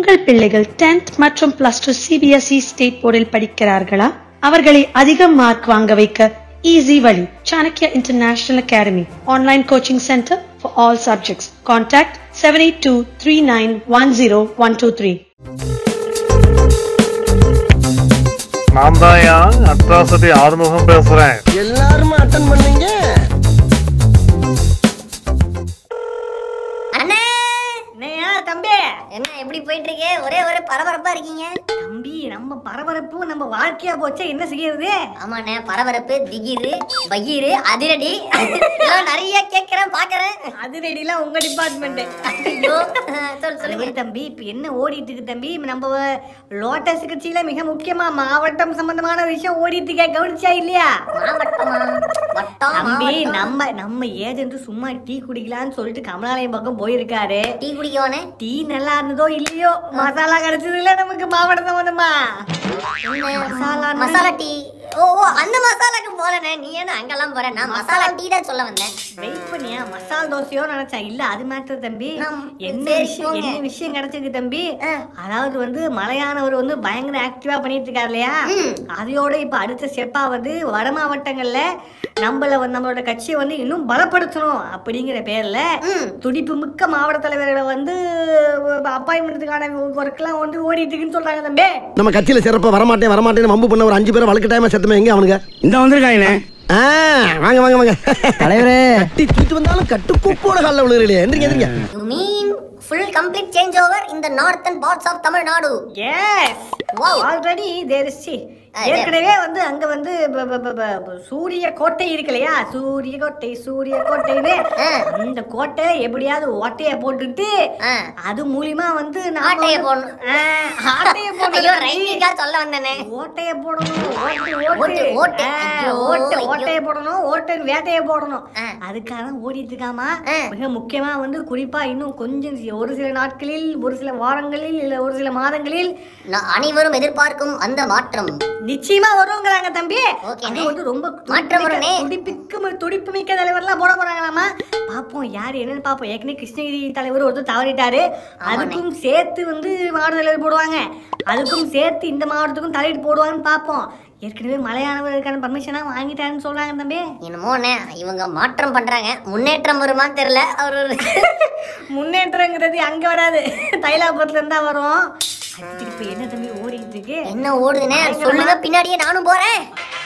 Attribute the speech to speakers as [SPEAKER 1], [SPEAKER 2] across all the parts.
[SPEAKER 1] உங்கள் பிள்ளைகள் 10th மற்றும் பிளஸ் டூ சிபிஎஸ்இ ஸ்டேட் போர்டில் படிக்கிறார்களா அவர்களை அதிக மார்க் வாங்க வைக்க ஈஸி வழி Chanakya international academy online coaching centre for all subjects contact seven eight two three nine one zero one two three
[SPEAKER 2] நான் தான் அட்ராசிட்டி ஆறுமுகம் பேசுறேன்
[SPEAKER 3] எல்லாருமே அட்டன் பண்ணீங்க
[SPEAKER 4] அண்ணே
[SPEAKER 5] என்னையா தம்பி
[SPEAKER 4] என்ன எப்படி போயிட்டு இருக்கே ஒரே ஒரே பரபரப்பா இருக்கீங்க
[SPEAKER 5] தம்பி நம்ம பரபரப்பு நம்ம வாழ்க்கையா போச்சே என்ன செய்யறது
[SPEAKER 4] ஆமாண்ணே பரபரப்பு திகிரு பகீரு அதிரடி இதெல்லாம் நிறைய கேட்கிறேன் பாக்குறேன்
[SPEAKER 5] அது ரெடிலாம் உங்க டிபார்ட்மெண்ட்
[SPEAKER 4] ஐயோ சொல்லு சொல்லுங்க
[SPEAKER 5] தம்பி இப்ப என்ன ஓடிட்டு இருக்கு தம்பி நம்ம லோட்டஸ் கட்சியில மிக முக்கியமா மாவட்டம் சம்பந்தமான விஷயம் ஓடிட்டு இருக்க கவனிச்சா இல்லையா
[SPEAKER 4] மாவட்டமா வட்டம்
[SPEAKER 5] தம்பி
[SPEAKER 4] மாவட்டம்.
[SPEAKER 5] நம்ம நம்ம ஏஜென்ட் சும்மா டீ குடிக்கலாம்னு சொல்லிட்டு கமலாலயம் பக்கம் போயிருக்காரு
[SPEAKER 4] டீ குடிக்கவானே
[SPEAKER 5] டீ நல்லா இருந்ததோ இல்லையோ மசாலா கிடைச்சது இல்ல நமக்கு மாவட்டம் சம்பந்தமா மசாலா
[SPEAKER 4] மசாலா டீ ஓ ஓ அந்த மசாலாக்கு போறேனே நீ என்ன அங்கெல்லாம் போற நான் மசாலா டீ தான் சொல்ல வந்தேன்
[SPEAKER 5] வெயிட் பண்ணியா மசால் தோசையோ நினைச்சேன் இல்ல அது மேட்டர் தம்பி
[SPEAKER 4] நம்-
[SPEAKER 5] என்ன
[SPEAKER 4] சரி,
[SPEAKER 5] விஷயம்
[SPEAKER 4] போங்க.
[SPEAKER 5] என்ன விஷயம் கிடைச்சிருக்கு தம்பி
[SPEAKER 4] ஆ.
[SPEAKER 5] அதாவது வந்து மலையானவர் வந்து பயங்கர ஆக்டிவா பண்ணிட்டு இருக்காரு இல்லையா
[SPEAKER 4] ம்.
[SPEAKER 5] அதையோட இப்ப அடுத்த ஸ்டெப்பா வந்து வட மாவட்டங்கள்ல நம்மள வந்து நம்மளோட கட்சியை வந்து இன்னும் பலப்படுத்தணும் அப்படிங்கிற பேர்ல
[SPEAKER 4] ம்.
[SPEAKER 5] துடிப்பு மிக்க மாவட்ட தலைவர்களை வந்து அப்பாயின்மெண்ட்டுக்கான ஒர்க்லாம் வந்து ஓடிட்டு இருக்குன்னு சொல்றாங்க தம்பி
[SPEAKER 3] நம்ம கட்சியில சிறப்பா வரமாட்டேன் வரமாட்டேன்னு வம்பு பண்ண ஒரு அஞ்சு பேரை வழக்கட்டாயமா செத்துமே எங்க அவனுங்க
[SPEAKER 6] இந்த வந்திருக்காங்களே
[SPEAKER 3] ஆ, வாங்க வாங்க வாங்க தலைவரே கட்டி தூக்கிட்டு வந்தாலும் கட்டுக்கோப்போட காலில் விழுகிறீங்களே எந்திரிங்க எந்திரிங்க
[SPEAKER 4] you mean full complete change over in the northern parts of Tamil Nadu
[SPEAKER 5] yes
[SPEAKER 4] Wow.
[SPEAKER 5] Already there is
[SPEAKER 4] Ah,
[SPEAKER 5] ஏற்கனவே வந்து அங்க வந்து ப- ப- ப- ப- சூரிய கோட்டை இருக்கு இல்லையா சூரிய கோட்டை சூரிய கோட்டைன்னு
[SPEAKER 4] ஆ.
[SPEAKER 5] அந்த கோட்டை எப்படியாவது ஓட்டைய போட்டுட்டு
[SPEAKER 4] ஆ.
[SPEAKER 5] அது மூலியமா வந்து நாம
[SPEAKER 4] ஆட்டைய
[SPEAKER 5] வந்து-
[SPEAKER 4] போடணும்.
[SPEAKER 5] ஆ, ஆட்டைய
[SPEAKER 4] ஐயோ
[SPEAKER 5] போடணும்
[SPEAKER 4] ரைமிங்கா சொல்ல வந்தேனே
[SPEAKER 5] ஓட்டைய போடணும் ஓட்டு
[SPEAKER 4] ஓட்டு,
[SPEAKER 5] ஓட்டு
[SPEAKER 4] ஓட்டு.
[SPEAKER 5] ஆ,
[SPEAKER 4] ஐயோ,
[SPEAKER 5] ஓட்டு
[SPEAKER 4] ஐயோ.
[SPEAKER 5] ஓட்டைய போடணும் ஓட்டு வேட்டைய போடணும்
[SPEAKER 4] ஆ.
[SPEAKER 5] அதுக்காக ஓடிட்டு இருக்காமா
[SPEAKER 4] ஆ.
[SPEAKER 5] மிக முக்கியமா வந்து குறிப்பா இன்னும் கொஞ்சம் சி- ஒரு சில நாட்களில் ஒரு சில வாரங்களில் இல்ல ஒரு சில மாதங்களில்
[SPEAKER 4] நான் அனைவரும் எதிர்பார்க்கும் அந்த மாற்றம்
[SPEAKER 5] நிச்சயமா வருவாங்கறாங்க தம்பி
[SPEAKER 4] ஓகேண்ணே.
[SPEAKER 5] அது வந்து ரொம்ப
[SPEAKER 4] மாற்றம் வரும்ண்ணே.
[SPEAKER 5] துடிப்பிக்கு துடிப்பு மிக்க தலைவர்லாம் போட போறாங்களாமா பாப்போம் யார் என்னன்னு பாப்போம் ஏற்கனவே கிருஷ்ணகிரி தலைவர் ஒருத்தர் தவறிட்டாரு அதுக்கும் சேர்த்து வந்து மாவட்ட தலைவர் போடுவாங்க அதுக்கும் சேர்த்து இந்த மாவட்டத்துக்கும் தலையிட்டு போடுவாங்கன்னு பாப்போம் ஏற்கனவே மலையானவர்களுக்கான பர்மிஷனா வாங்கிட்டாருன்னு சொல்றாங்க தம்பி
[SPEAKER 4] என்னமோண்ணே இவங்க மாற்றம் பண்றாங்க முன்னேற்றம் வருமான்னு தெரியல அவர் ஒரு
[SPEAKER 5] முன்னேற்றங்கிறது அங்க வராது தைலாபுரத்துல இருந்தா வரும் அடுத்து இப்ப என்ன தம்பி ஓடிட்டு இருக்கு
[SPEAKER 4] என்ன ஓடுதுனே சொல்லுங்க பின்னாடியே நானும் போறேன்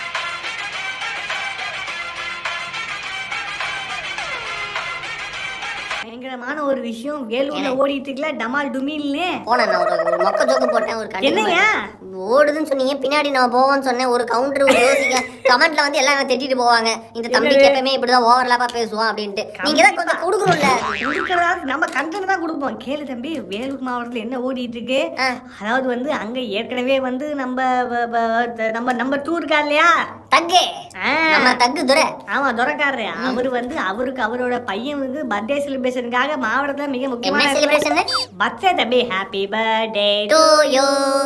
[SPEAKER 5] பயங்கரமான ஒரு விஷயம் வேலூர்ல ஓடிட்டு இருக்குல்ல டமால் டுமில்னு
[SPEAKER 4] போனேன் நான் ஒரு ஒரு மொக்க ஜோக்கு போட்டேன் ஒரு கண்டிப்பா
[SPEAKER 5] என்னய்யா?
[SPEAKER 4] ஓடுதுன்னு சொன்னீங்க பின்னாடி நான் போவோம்னு சொன்னேன் ஒரு கவுண்டர் ஒரு யோசிக்க கமெண்ட்ல வந்து எல்லாம் என்னை திட்டிட்டு போவாங்க இந்த தம்பிக்கு எப்பவுமே இப்படிதான் ஓவர்லாப்பா பேசுவான் அப்படின்ட்டு நீங்க தான் கொஞ்சம் கொடுக்கணும்ல
[SPEAKER 5] இருக்கிறதா நம்ம கண்டென்ட் தான் கொடுப்போம் கேளு தம்பி வேலூர் மாவட்டத்துல என்ன ஓடிட்டு இருக்கு
[SPEAKER 4] ஆ.
[SPEAKER 5] அதாவது வந்து அங்க ஏற்கனவே வந்து நம்ம வ- வ- நம்ம நம்ம டூர் இருக்கா இல்லையா
[SPEAKER 4] தக்கு
[SPEAKER 5] ஆ.
[SPEAKER 4] நம்ம தக்கு துரை
[SPEAKER 5] ஆமா துறக்காரரு அவரு வந்து அவருக்கு அவரோட பையன் வந்து பர்த்டே செலிப்ரேஷனுக்காக மாவட்டத்துல மிக
[SPEAKER 4] என்ன
[SPEAKER 5] முக்கியமான
[SPEAKER 4] செலிப்ரேஷன்
[SPEAKER 5] பர்த்டே தம்பி ஹாப்பி பர்த்டே
[SPEAKER 4] டு யூ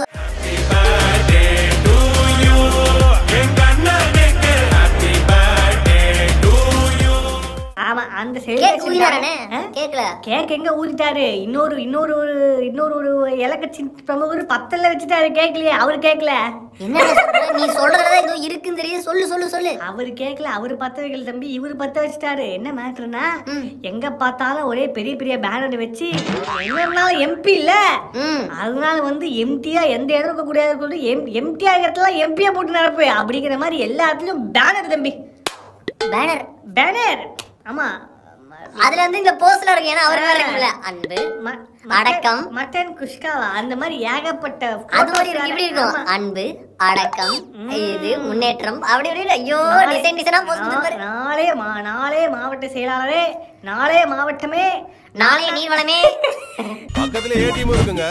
[SPEAKER 5] ஆமா அந்த
[SPEAKER 4] கேக் ஊதினாரனே
[SPEAKER 5] செலிப்ரேஷன்
[SPEAKER 4] கேக்கல
[SPEAKER 5] கேக் எங்க ஊதிட்டாரு இன்னொரு இன்னொரு ஒரு இன்னொரு ஒரு இலக்கட்சி பிரமுகர் பத்தல்ல வச்சுட்டாரு கேக்கலையே அவரு கேக்கல
[SPEAKER 4] என்ன சொல்ற நீ சொல்றதுல ஏதோ இருக்குன்னு தெரியுது சொல்லு சொல்லு சொல்லு
[SPEAKER 5] அவரு கேக்கல அவரு பத்த வைக்கல தம்பி இவரு பத்த வச்சுட்டாரு என்ன மேட்ருனா
[SPEAKER 4] ம்.
[SPEAKER 5] எங்க பார்த்தாலும் ஒரே பெரிய பெரிய பேனர் வச்சு என்னன்னாலும் எம்பி இல்ல
[SPEAKER 4] ம்
[SPEAKER 5] அதனால வந்து எம்டியா எந்த இடம் இருக்க கூடாது எம் எம்டியா இடத்துல எம்பியா போட்டு நடப்பு அப்படிங்கிற மாதிரி எல்லா இடத்துலயும் பேனர் தம்பி
[SPEAKER 4] பேனர்
[SPEAKER 5] பேனர் ஆமா
[SPEAKER 4] அதுல வந்து இந்த போஸ்ட்ல இருக்கு ஏன்னா அவர் வேற இருக்குல்ல அன்பு
[SPEAKER 5] ம-
[SPEAKER 4] அடக்கம்.
[SPEAKER 5] மட்டன் குஷ்காவா அந்த மாதிரி ஏகப்பட்ட
[SPEAKER 4] அது மாதிரி
[SPEAKER 5] photos
[SPEAKER 4] இருக்கு இப்படி இருக்கும்
[SPEAKER 5] ஆமா.
[SPEAKER 4] அன்பு அடக்கம் இது முன்னேற்றம் அப்படி இப்படி ஐயோ டிசைன் டிசைனா போஸ்ட்
[SPEAKER 5] நா-
[SPEAKER 4] பாரு
[SPEAKER 5] நாளே மா நாளே மாவட்ட செயலாளரே நாளே மாவட்டமே
[SPEAKER 4] நாளைய நீர்வளமே
[SPEAKER 7] பக்கத்துல ஏடிஎம் இருக்குங்க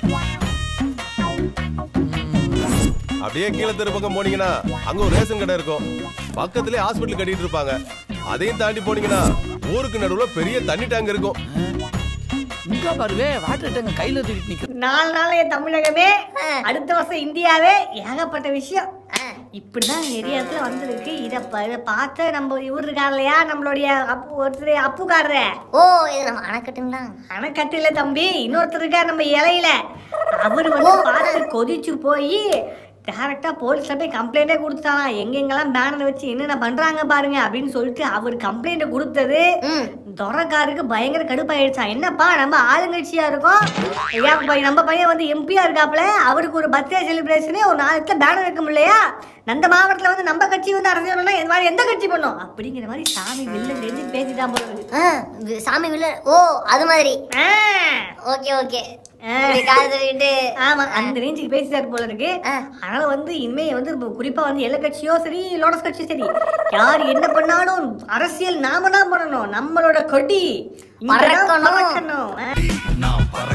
[SPEAKER 7] அப்படியே கீழே தெரு பக்கம் போனீங்கன்னா அங்க ஒரு ரேஷன் கடை இருக்கும் பக்கத்துலயே ஹாஸ்பிட்டல் கட்டிட்டு இருப்பாங்க அதையும் தாண்டி போனீங்கன்னா ஊருக்கு நடுவுல பெரிய தண்ணி டேங்க் இருக்கும்
[SPEAKER 6] இங்க பாருவே வாட்டர் டேங்க் கையில தூக்கிட்டு நிக்க
[SPEAKER 5] நாலு நாளைய தமிழகமே
[SPEAKER 4] ஆ.
[SPEAKER 5] அடுத்த வருஷம் இந்தியாவே ஏகப்பட்ட விஷயம்
[SPEAKER 4] ஆ.
[SPEAKER 5] இப்படிதான் நிறைய இடத்துல வந்திருக்கு இத ப- இத பார்த்த நம்ம இவர் இருக்கார் இல்லையா நம்மளுடைய அப்பு ஒருத்தர் அப்புக்காரரு
[SPEAKER 4] ஓ இது நம்ம அணைக்கட்டுங்களா
[SPEAKER 5] அணைக்கட்டில தம்பி இன்னொருத்தர் இருக்கார் நம்ம இலையில அவர் வந்து பார்த்து கொதிச்சு போய் டேரக்டா போலீஸ்ல போய் கம்ப்ளைண்டே கொடுத்துட்டானா எங்கெங்கெல்லாம் பேனர் வச்சு என்னென்ன பண்றாங்க பாருங்க அப்படின்னு சொல்லிட்டு அவர் கம்ப்ளைண்ட் கொடுத்தது
[SPEAKER 4] ம்.
[SPEAKER 5] துரக்காருக்கு பயங்கர கடுப்பாயிடுச்சான் என்னப்பா நம்ம ஆளுங்கட்சியா இருக்கோம் ஏன் பையன் நம்ம பையன் வந்து எம்பியா இருக்காப்ல அவருக்கு ஒரு பர்த்டே செலிப்ரேஷனே ஒரு நாலு இடத்துல பேனர் வைக்க முடியலையா அந்த மாவட்டத்துல வந்து நம்ம கட்சி வந்து அரசியல் பண்ணா இந்த மாதிரி எந்த கட்சி பண்ணும் அப்படிங்கிற மாதிரி சாமி வெளில தெரிஞ்சு பேசிட்டான் போல இருக்கு.
[SPEAKER 4] ஆ, வி- சாமி வில்ல ஓ அது மாதிரி
[SPEAKER 5] ஆ,
[SPEAKER 4] ஓகே ஓகே
[SPEAKER 5] ஆ.
[SPEAKER 4] இப்படி காது தட்டிட்டு
[SPEAKER 5] ஆமா அந்த ரேஞ்சுக்கு பேசிட்டாரு போல இருக்கு
[SPEAKER 4] ஆ.
[SPEAKER 5] அதனால வந்து இனிமே வந்து இப்ப குறிப்பா வந்து எல்லை கட்சியோ சரி லோடஸ் கட்சியோ சரி யார் என்ன பண்ணாலும் அரசியல் நாம தான் பண்ணணும் நம்மளோட கொடி இங்கதான்
[SPEAKER 4] பறக்கணும்.
[SPEAKER 5] பறக்கணும். ஆ.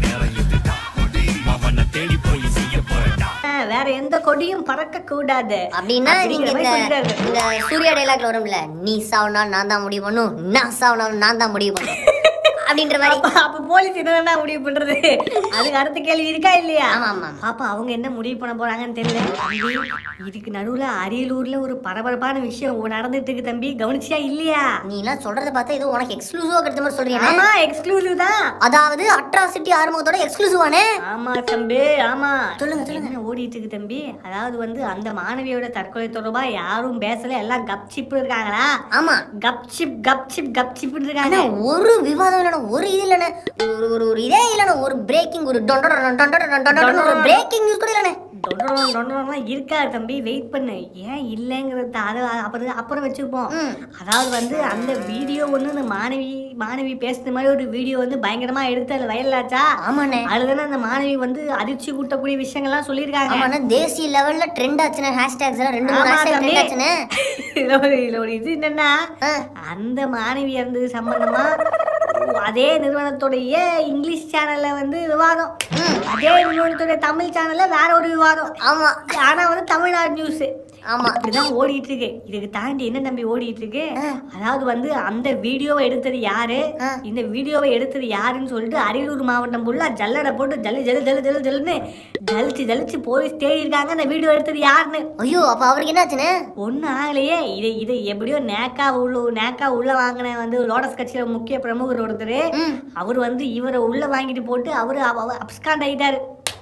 [SPEAKER 5] ஆ, வேற எந்த கொடியும் பறக்க கூடாது
[SPEAKER 4] அப்படின்னா நீங்க
[SPEAKER 5] அப்படிங்கிற மாதிரி
[SPEAKER 4] இந்த
[SPEAKER 5] சொல்லிட்டாரு.
[SPEAKER 4] இந்த சூர்யா டைலாக்ல வரும்ல நீ சாவுனாலும் நான் தான் முடிவு பண்ணும் நான் சாவுனாலும் நான் தான் முடிவு பண்ணும் அப்படின்ற மாதிரி
[SPEAKER 5] அப்ப அப்ப போலீஸ் என்னடா முடிவு பண்றது அதுக்கு அடுத்த கேள்வி இருக்கா இல்லையா
[SPEAKER 4] ஆமா, ஆமா.
[SPEAKER 5] பாப்பா அவங்க என்ன முடிவு பண்ண போறாங்கன்னு தெரியல தம்பி இதுக்கு நடுவுல அரியலூர்ல ஒரு பரபரப்பான விஷயம் நடந்துட்டு இருக்கு தம்பி கவனிச்சியா இல்லையா
[SPEAKER 4] நீ எல்லாம் சொல்றத பார்த்தா ஏதோ உனக்கு எக்ஸ்க்ளூசிவா கிடைச்ச மாதிரி சொல்றீங்க
[SPEAKER 5] ஆமா எக்ஸ்க்ளூசிவ் தான்
[SPEAKER 4] அதாவது அட்ராசிட்டி ஆறுமுகத்தோட எக்ஸ்க்ளூசிவானே
[SPEAKER 5] ஆமா தம்பி ஆமா
[SPEAKER 4] சொல்லுங்க, சொல்லுங்க.
[SPEAKER 5] என்ன ஓடிட்டு இருக்கு தம்பி அதாவது வந்து அந்த மாணவியோட தற்கொலை தொடர்பா யாரும் பேசல எல்லாம் கப் சிப் இருக்காங்களா
[SPEAKER 4] ஆமா
[SPEAKER 5] கப் சிப் கப் சிப் கப் சிப்
[SPEAKER 4] ஆனா
[SPEAKER 5] இருக்காங்க
[SPEAKER 4] ஒரு விவாதம் இல்லைனா ஒரு இது இல்லைண்ணே ஒரு ஒரு ஒரு இதே இல்லைண்ணே ஒரு பிரேக்கிங் ஒரு டொண்டோ டொண்டோ டொண்டோ ஒரு பிரேக்கிங் நியூஸ் கூட இல்லைண்ணே
[SPEAKER 5] டொண்டரம் டொண்டரம்லாம் இருக்காரு தம்பி வெயிட் பண்ணு ஏன் இல்லைங்கிறது அதை அப்புறம் அப்புறம் வச்சுப்போம்
[SPEAKER 4] ம்.
[SPEAKER 5] அதாவது வந்து அந்த வீடியோ ஒன்று அந்த மாணவி மாணவி பேசுன மாதிரி ஒரு வீடியோ வந்து பயங்கரமா எடுத்து அதில் வைரலாச்சா
[SPEAKER 4] ஆமாண்ணே
[SPEAKER 5] அதுதானே அந்த மாணவி வந்து அதிர்ச்சி கூட்டக்கூடிய விஷயங்கள்லாம் சொல்லியிருக்காங்க
[SPEAKER 4] ஆமாண்ணே தேசிய லெவல்ல ட்ரெண்ட் ஆச்சுண்ணே ஹேஷ்டேக்ஸ் எல்லாம் ரெண்டு மூணு
[SPEAKER 5] ஆமா
[SPEAKER 4] ஹேஷ்டேக்
[SPEAKER 5] தம்பி.
[SPEAKER 4] ட்ரெண்ட் ஆச்சுண்ணே
[SPEAKER 5] இதுல ஒரு இதுல ஒரு இது என்னன்னா
[SPEAKER 4] ஆ.
[SPEAKER 5] அந்த மாணவி இறந்தது சம்பந்தமா அதே நிறுவனத்துடைய இங்கிலீஷ் சேனல்ல வந்து விவாதம் அதே நிறுவனத்துடைய தமிழ் சேனல்ல வேற ஒரு விவாதம்
[SPEAKER 4] ஆமா
[SPEAKER 5] ஆனா வந்து தமிழ்நாடு நியூஸ்
[SPEAKER 4] ஆமா
[SPEAKER 5] இப்படிதான் ஓடிட்டு இருக்கு இதுக்கு தாண்டி என்ன தம்பி ஓடிட்டு இருக்கு அதாவது வந்து அந்த வீடியோவை எடுத்தது யாரு
[SPEAKER 4] ஆ.
[SPEAKER 5] இந்த வீடியோவை எடுத்தது யாருன்னு சொல்லிட்டு அரியலூர் மாவட்டம் ஃபுல்லா ஜல்லடை போட்டு ஜல்லு ஜல்லு ஜல்லு ஜல்லு ஜல்லுன்னு ஜலிச்சு ஜலிச்சு போலீஸ் தேடி இருக்காங்க அந்த வீடியோ எடுத்தது யாருன்னு
[SPEAKER 4] ஐயோ அப்ப அவருக்கு என்னாச்சுண்ணே
[SPEAKER 5] ஒன்றும் ஆகலையே இது இது எப்படியோ நேக்கா உள்ள நேக்கா உள்ள வாங்கின வந்து லோடஸ் கட்சியில முக்கிய பிரமுகர் ஒருத்தர் அவர் வந்து இவரை உள்ள வாங்கிட்டு போட்டு அவரு அப்ஸ்காண்ட் ஆயிட்டாரு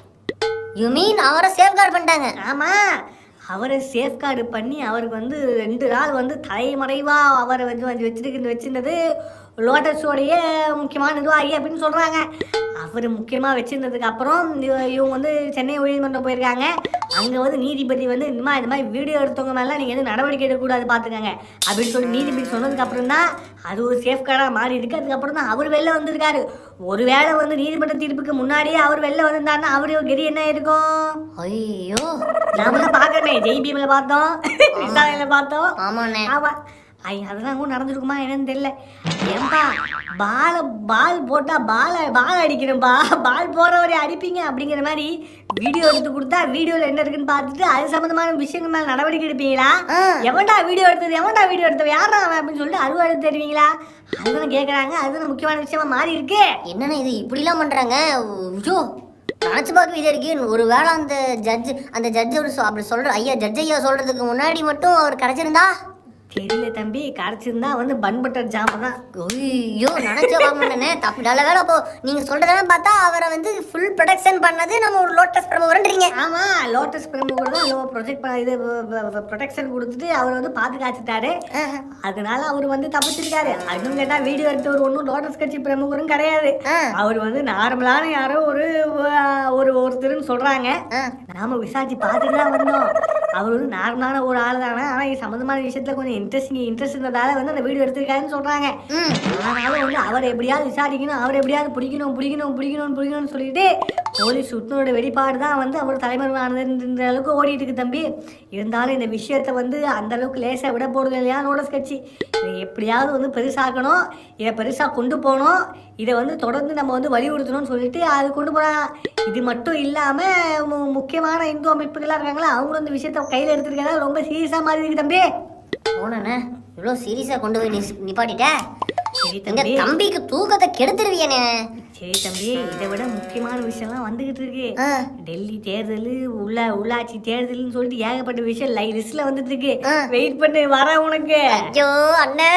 [SPEAKER 4] யூ மீன் அவரை சேஃப்கார்ட் பண்ணிட்டாங்க
[SPEAKER 5] ஆமா அவரை சேஃப்கார்டு பண்ணி அவருக்கு வந்து ரெண்டு நாள் வந்து தலைமறைவா அவரை வந்து வந்து வச்சிருக்கு வச்சிருந்தது லோட்டஸோடைய முக்கியமான நிர்வாகி அப்படின்னு சொல்றாங்க அவர் முக்கியமா வச்சிருந்ததுக்கு அப்புறம் இவ- இவங்க வந்து சென்னை உயர்நீதிமன்றம் போயிருக்காங்க அங்க வந்து நீதிபதி வந்து இந்த மாதிரி இந்த மாதிரி வீடியோ எடுத்தவங்க மேல நீங்க எதுவும் நடவடிக்கை எடுக்கக்கூடாது பாத்துக்கங்க அப்படின்னு சொல்லி நீதிபதி சொன்னதுக்கு அப்புறம் தான் அது ஒரு சேஃப்கார்டா மாறி இருக்கு அதுக்கப்புறம் தான் அவர் வெளில வந்திருக்காரு ஒருவேளை வந்து நீதிமன்ற தீர்ப்புக்கு முன்னாடியே அவர் வெளில வந்திருந்தாருன்னா அவரு கெதி என்ன இருக்கும்
[SPEAKER 4] ஐயோ
[SPEAKER 5] நாம தான் பாக்கறமே ஜெய் பீம்ல பார்த்தோம் இஸ்ராயல பார்த்தோம்
[SPEAKER 4] ஆமாண்ணே
[SPEAKER 5] ஆமா ஐ அதெல்லாம் கூட நடந்திருக்குமா என்னன்னு தெரியல ஏன்பா பால பால் போட்டா பால பால் அடிக்கிறேன்பா பால் போறவரை அடிப்பீங்க அப்படிங்கிற மாதிரி வீடியோ எடுத்து கொடுத்தா வீடியோல என்ன இருக்குன்னு பார்த்துட்டு அது சம்பந்தமான விஷயங்கள் மேல நடவடிக்கை எடுப்பீங்களா
[SPEAKER 4] ஆ.
[SPEAKER 5] எவன்டா வீடியோ எடுத்தது எவன்டா வீடியோ எடுத்தது யாரா அவன் அப்படின்னு சொல்லிட்டு அருவா எடுத்து தருவீங்களா அதுதான் கேக்குறாங்க அதுதான் முக்கியமான விஷயமா மாறி இருக்கு
[SPEAKER 4] என்னண்ணே இது இப்படிலாம் பண்றாங்க ஐயோ நினச்சி பார்க்க இதே இருக்கு ஒரு வேளை அந்த ஜட்ஜ் அந்த ஜட்ஜ் ஒரு சொ- அப்படி சொல்ற ஐயா ஜட்ஜ் ஐயா சொல்றதுக்கு முன்னாடி மட்டும் அவர் கிடைச்சிருந்தா
[SPEAKER 5] தெரியல தம்பி கரைச்சிருந்தா வந்து பன் பட்டர் ஜாம தான்
[SPEAKER 4] ஐயோ நினைச்சே பார்க்க மாட்டேனே தப்பு நல்ல வேலை அப்போ நீங்க சொல்றதெல்லாம் பார்த்தா அவரை வந்து ஃபுல் ப்ரொடக்ஷன் பண்ணது நம்ம ஒரு லோட்டஸ் பிரபுரன்றீங்க
[SPEAKER 5] ஆமா லோட்டஸ் பிரமுகர் தான் லோ ப்ரொஜெக்ட் இது ப்ரொடெக்ஷன் கொடுத்துட்டு அவர் வந்து பாதுகாத்துட்டாரு அதனால அவர் வந்து தப்பிச்சிருக்காரு அதுவும் கேட்டா வீடியோ எடுத்தவர் ஒன்றும் லோட்டஸ் கட்சி பிரமுகரும் கிடையாது
[SPEAKER 4] ஆ.
[SPEAKER 5] அவர் வந்து நார்மலான யாரோ ஒரு அஹ், ஒரு ஒருத்தர்னு சொல்றாங்க
[SPEAKER 4] ஆ. நாம
[SPEAKER 5] விசாரிச்சு பார்த்துட்டு தான் வந்தோம் அவர் வந்து நார்மலான ஒரு ஆள் தானே ஆனா இது சம்மந்தமான விஷயத்துல கொஞ்சம் இன்ட்ரெஸ்டிங் இன்ட்ரெஸ்ட் இருந்ததால வந்து அந்த வீடியோ எடுத்திருக்காருன்னு சொல்றாங்க
[SPEAKER 4] ம்
[SPEAKER 5] ஆனாலும் வந்து அவர் எப்படியாவது விசாரிக்கணும் அவர் எப்படியாவது பிடிக்கணும் பிடிக்கணும் பிடிக்கணும் பிடிக்கணும்னு சொல்லிட்டு போலீஸ் சுத்தனோட வெளிப்பாடு தான் வந்து அவர் தலைமறைவானதுன்ற அளவுக்கு ஓடிட்டு இருக்கு தம்பி இருந்தாலும் இந்த விஷயத்தை வந்து அந்த அளவுக்கு லேசாக விட போறது இல்லையா நோட்டஸ் கட்சி இதை எப்படியாவது வந்து பெருசாக்கணும் இதை பெருசாக கொண்டு போகணும் இதை வந்து தொடர்ந்து நம்ம வந்து வலியுறுத்தணும்னு சொல்லிட்டு அது கொண்டு போகிறாங்க இது மட்டும் இல்லாமல் முக்கியமான இந்து அமைப்புகளாக இருக்காங்களா அவங்களும் இந்த விஷயத்தை கையில் எடுத்துருக்காங்க ரொம்ப சீரியஸாக மாதிரி இருக்கு தம்பி
[SPEAKER 4] போனண்ணே இவ்வளோ சீரியஸா கொண்டு போய் நிஸ்- நிப்பாட்டிட்ட
[SPEAKER 5] சரி
[SPEAKER 4] எங்க
[SPEAKER 5] தம்பி
[SPEAKER 4] தம்பிக்கு தூக்கத்தை கெடுத்துருவியனே
[SPEAKER 5] சரி தம்பி இதை விட முக்கியமான விஷயம்லாம் வந்துகிட்டு இருக்கு
[SPEAKER 4] ஆ.
[SPEAKER 5] டெல்லி தேர்தல் உள்ள உள்ளாட்சி தேர்தல்னு சொல்லிட்டு ஏகப்பட்ட விஷயம் லை லிஸ்ட்ல வந்துட்டு இருக்கு
[SPEAKER 4] ஆ.
[SPEAKER 5] வெயிட் பண்ணு வர உனக்கு
[SPEAKER 4] ஐயோ அண்ணே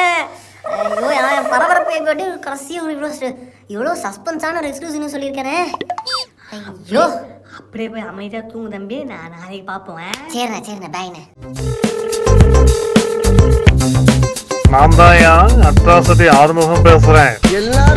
[SPEAKER 4] ஐயோ நான் பரபரப்பை போட்டு கடைசி ஒரு இவ்வளோ இவ்வளோ சஸ்பென்ஸான ஒரு எக்ஸ்க்ளூசிவ்னு சொல்லியிருக்கேனே ஐயோ
[SPEAKER 5] அப்படியே போய் அமைதியா தூங்கு தம்பி நான் நாளைக்கு பார்ப்போம் ஆ?
[SPEAKER 4] சரிண்ணே சரிண்ணே பாய்ண்ணே
[SPEAKER 2] நான் தான் அட்ராசிட்டி ஆறுமுகம் பேசுறேன்
[SPEAKER 3] எல்லாரும்